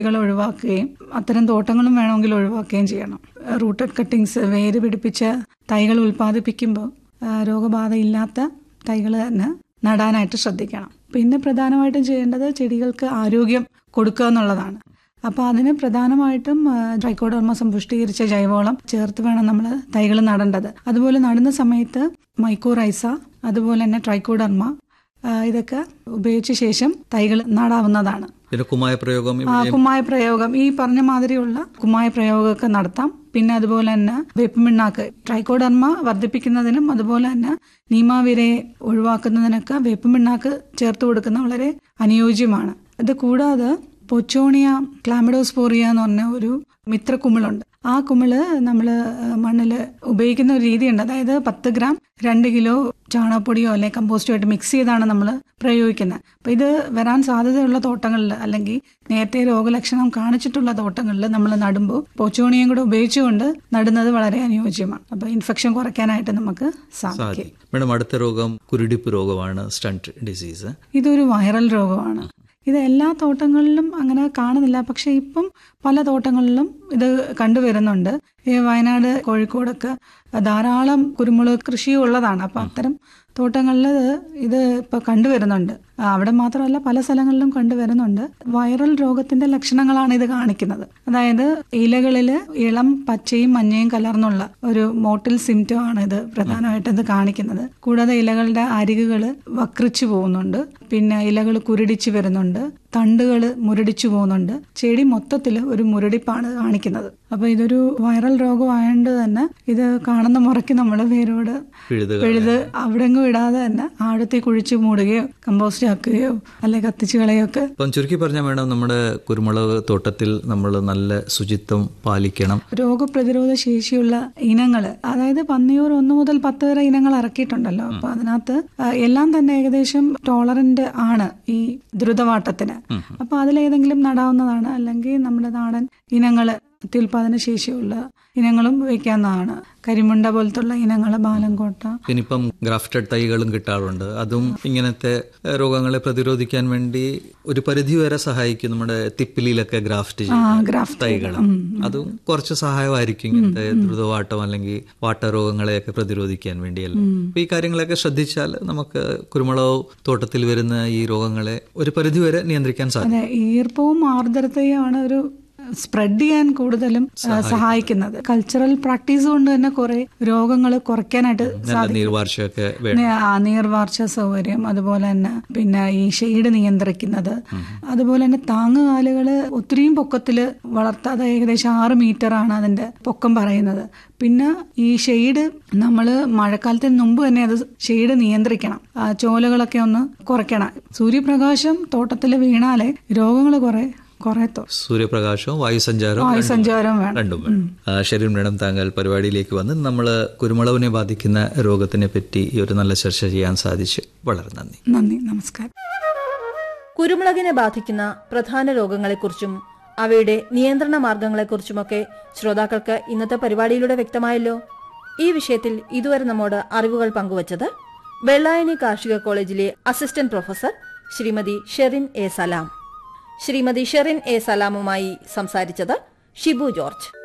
കൾ ഒഴിവാക്കുകയും അത്തരം തോട്ടങ്ങളും വേണമെങ്കിൽ ഒഴിവാക്കുകയും ചെയ്യണം റൂട്ടഡ് കട്ടിങ്സ് വേര് പിടിപ്പിച്ച തൈകൾ ഉൽപ്പാദിപ്പിക്കുമ്പോൾ രോഗബാധ ഇല്ലാത്ത തൈകൾ തന്നെ നടാനായിട്ട് ശ്രദ്ധിക്കണം പിന്നെ പ്രധാനമായിട്ടും ചെയ്യേണ്ടത് ചെടികൾക്ക് ആരോഗ്യം കൊടുക്കുക എന്നുള്ളതാണ് അപ്പോൾ അതിന് പ്രധാനമായിട്ടും ട്രൈക്കോഡർമ സമ്പുഷ്ടീകരിച്ച ജൈവവളം ചേർത്ത് വേണം നമ്മൾ തൈകൾ നടേണ്ടത് അതുപോലെ നടുന്ന സമയത്ത് മൈക്കോറൈസ അതുപോലെ തന്നെ ട്രൈക്കോഡർമ ആ, ഇതൊക്കെ ഉപയോഗിച്ച ശേഷം തൈകൾ നടാവുന്നതാണ് പിന്നെ കുമായ പ്രയോഗം ആ കുമ്മായ പ്രയോഗം ഈ പറഞ്ഞ മാതിരിയുള്ള കുമ്മായ പ്രയോഗമൊക്കെ നടത്താം പിന്നെ അതുപോലെ തന്നെ വേപ്പുമിണ്ണാക്ക് ട്രൈക്കോഡർമ വർദ്ധിപ്പിക്കുന്നതിനും അതുപോലെ തന്നെ നീമാവിരയെ ഒഴിവാക്കുന്നതിനൊക്കെ വേപ്പുമിണ്ണാക്ക് ചേർത്ത് കൊടുക്കുന്ന വളരെ അനുയോജ്യമാണ് ഇത് കൂടാതെ പൊച്ചോണിയ ക്ലാമിഡോസ്പോറിയ എന്ന് പറഞ്ഞ ഒരു മിത്രക്കുമിളുണ്ട് ആ കുമിള് നമ്മൾ മണ്ണിൽ ഉപയോഗിക്കുന്ന ഒരു രീതിയുണ്ട് അതായത് പത്ത് ഗ്രാം രണ്ട് കിലോ ചാണകപ്പൊടിയോ അല്ലെങ്കിൽ കമ്പോസ്റ്റോ ആയിട്ട് മിക്സ് ചെയ്താണ് നമ്മൾ പ്രയോഗിക്കുന്നത് അപ്പം ഇത് വരാൻ സാധ്യതയുള്ള തോട്ടങ്ങളിൽ അല്ലെങ്കിൽ നേരത്തെ രോഗലക്ഷണം കാണിച്ചിട്ടുള്ള തോട്ടങ്ങളിൽ നമ്മൾ നടുമ്പോൾ പോച്ചോണിയും കൂടെ ഉപയോഗിച്ചുകൊണ്ട് നടുന്നത് വളരെ അനുയോജ്യമാണ് അപ്പോൾ ഇൻഫെക്ഷൻ കുറയ്ക്കാനായിട്ട് നമുക്ക് സാധിക്കും സാധിക്കും മേഡം അടുത്ത രോഗം കുരുടിപ്പ് രോഗമാണ് സ്റ്റണ്ട് ഡിസീസ് ഇതൊരു വൈറൽ രോഗമാണ് ഇത് എല്ലാ തോട്ടങ്ങളിലും അങ്ങനെ കാണുന്നില്ല പക്ഷെ ഇപ്പം പല തോട്ടങ്ങളിലും ഇത് കണ്ടുവരുന്നുണ്ട് ഈ വയനാട് കോഴിക്കോടൊക്കെ ധാരാളം കുരുമുളക് കൃഷി ഉള്ളതാണ് അപ്പം അത്തരം തോട്ടങ്ങളിൽ ഇത് ഇപ്പൊ കണ്ടുവരുന്നുണ്ട് ആ, അവിടെ മാത്രമല്ല പല സ്ഥലങ്ങളിലും കണ്ടുവരുന്നുണ്ട് വൈറൽ രോഗത്തിന്റെ ലക്ഷണങ്ങളാണ് ഇത് കാണിക്കുന്നത് അതായത് ഇലകളിൽ ഇളം പച്ചയും മഞ്ഞയും കലർന്നുള്ള ഒരു മോട്ടിൽ സിംറ്റം ആണ് ഇത് പ്രധാനമായിട്ടും ഇത് കാണിക്കുന്നത് കൂടാതെ ഇലകളുടെ അരികുകൾ വക്രിച്ചു പോകുന്നുണ്ട് പിന്നെ ഇലകൾ കുരുടിച്ചു വരുന്നുണ്ട് തണ്ടുകൾ മുരടിച്ചു പോകുന്നുണ്ട് ചെടി മൊത്തത്തിൽ ഒരു മുരടിപ്പാണ് കാണിക്കുന്നത് അപ്പൊ ഇതൊരു വൈറൽ രോഗമായതുകൊണ്ട് തന്നെ ഇത് കാണുന്ന മുറയ്ക്ക് നമ്മൾ വേരോട് പിഴുത് പിഴുത് അവിടെങ്ങും ഇടാതെ തന്നെ ആഴത്തിൽ കുഴിച്ച് മൂടുകയോ കമ്പോസ്റ്റ് ആക്കുകയോ അല്ലെങ്കിൽ കത്തിച്ച് കളയോ ഒക്കെ അപ്പം ചുരുക്കി പറഞ്ഞാൽ മേഡം നമ്മുടെ കുരുമുളക് തോട്ടത്തിൽ നമ്മൾ നല്ല ശുചിത്വം പാലിക്കണം രോഗപ്രതിരോധ ശേഷിയുള്ള ഇനങ്ങൾ അതായത് പന്നിയൂർ ഒന്ന് മുതൽ പത്ത് വരെ ഇനങ്ങൾ ഇറക്കിയിട്ടുണ്ടല്ലോ അപ്പൊ അതിനകത്ത് ആ, എല്ലാം തന്നെ ഏകദേശം ടോളറന്റ് ആണ് ഈ ദ്രുതവാട്ടത്തിന് അപ്പൊ അതിലേതെങ്കിലും നടാവുന്നതാണ് അല്ലെങ്കിൽ നമ്മുടെ നാടൻ ഇനങ്ങള് അത്യുൽപാദന ശേഷിയുള്ള ഇനങ്ങളും വയ്ക്കാവുന്നതാണ് കരിമുണ്ട പോലത്തുള്ള ഇനങ്ങൾ ബാലങ്കോട്ട പിന്നിപ്പം ഗ്രാഫ്റ്റഡ് തൈകളും കിട്ടാറുണ്ട് അതും ഇങ്ങനത്തെ ഏഹ്, രോഗങ്ങളെ പ്രതിരോധിക്കാൻ വേണ്ടി ഒരു പരിധി വരെ സഹായിക്കും നമ്മുടെ തിപ്പിലിയിലൊക്കെ ഗ്രാഫ്റ്റ് ആ ചെയ്യുന്ന ഗ്രാഫ്റ്റ് തൈകൾ അതും കുറച്ച് സഹായമായിരിക്കും ഇങ്ങനത്തെ ദ്രുതവാട്ടം അല്ലെങ്കിൽ വാട്ടരോഗങ്ങളെയൊക്കെ പ്രതിരോധിക്കാൻ വേണ്ടിയല്ല അപ്പൊ ഈ കാര്യങ്ങളൊക്കെ ശ്രദ്ധിച്ചാൽ നമുക്ക് കുരുമുളക് തോട്ടത്തിൽ വരുന്ന ഈ രോഗങ്ങളെ ഒരു പരിധി വരെ നിയന്ത്രിക്കാൻ സാധിക്കും അതെ ഈർപ്പവും ആർദ്രതയുമാണ് ഒരു സ്പ്രെഡ് ചെയ്യാൻ കൂടുതലും ആ, സഹായിക്കുന്നത് കൾച്ചറൽ പ്രാക്ടീസ് കൊണ്ട് തന്നെ കുറെ രോഗങ്ങൾ കുറയ്ക്കാനായിട്ട് നല്ല നീർവാർച്ചയൊക്കെ വേണം നി- ആ, നീർവാർച്ച സൗകര്യം അതുപോലെ തന്നെ പിന്നെ ഈ ഷെയ്ഡ് നിയന്ത്രിക്കുന്നത് അതുപോലെ തന്നെ താങ്ങുകാലുകള് ഒത്തിരിയും പൊക്കത്തില് വളർത്താതെ ഏകദേശം ആറ് മീറ്റർ ആണ് അതിന്റെ പൊക്കം പറയുന്നത് പിന്നെ ഈ ഷെയ്ഡ് നമ്മൾ മഴക്കാലത്തിന് മുമ്പ് തന്നെ അത് ഷെയ്ഡ് നിയന്ത്രിക്കണം ആ, ചോലകളൊക്കെ ഒന്ന് കുറയ്ക്കണം സൂര്യപ്രകാശം തോട്ടത്തിൽ വീണാലേ രോഗങ്ങൾ കുറെ കുറയത്തോ സൂര്യപ്രകാശവും വായുസഞ്ചാരവും വായുസഞ്ചാരം വേണം രണ്ടും വേണം ആ, ശരി മേഡം താങ്കൾ പരിപാടിയിലേക്ക് വന്ന് നമ്മൾ കുരുമുളകിനെ ബാധിക്കുന്ന രോഗത്തിനെ പറ്റി ഈ ഒരു നല്ല ചർച്ച ചെയ്യാൻ സാധിച്ചു വളരെ നന്ദി നന്ദി നമസ്കാരം കുരുമുളകിനെ ബാധിക്കുന്ന പ്രധാന രോഗങ്ങളെക്കുറിച്ചും അവയുടെ നിയന്ത്രണ മാർഗങ്ങളെക്കുറിച്ചുമൊക്കെ ശ്രോതാക്കൾക്ക് ഇന്നത്തെ പരിപാടിയിലൂടെ വ്യക്തമായല്ലോ ഈ വിഷയത്തിൽ ഇതുവരെ നമ്മോട് അറിവുകൾ പങ്കുവച്ചത് വെള്ളായണി കാർഷിക കോളേജിലെ assistant professor Srimathi Sherin A Salam Srimathi Sherin A സലാമുമായി സംസാരിച്ചത് ഷിബു ജോർജ്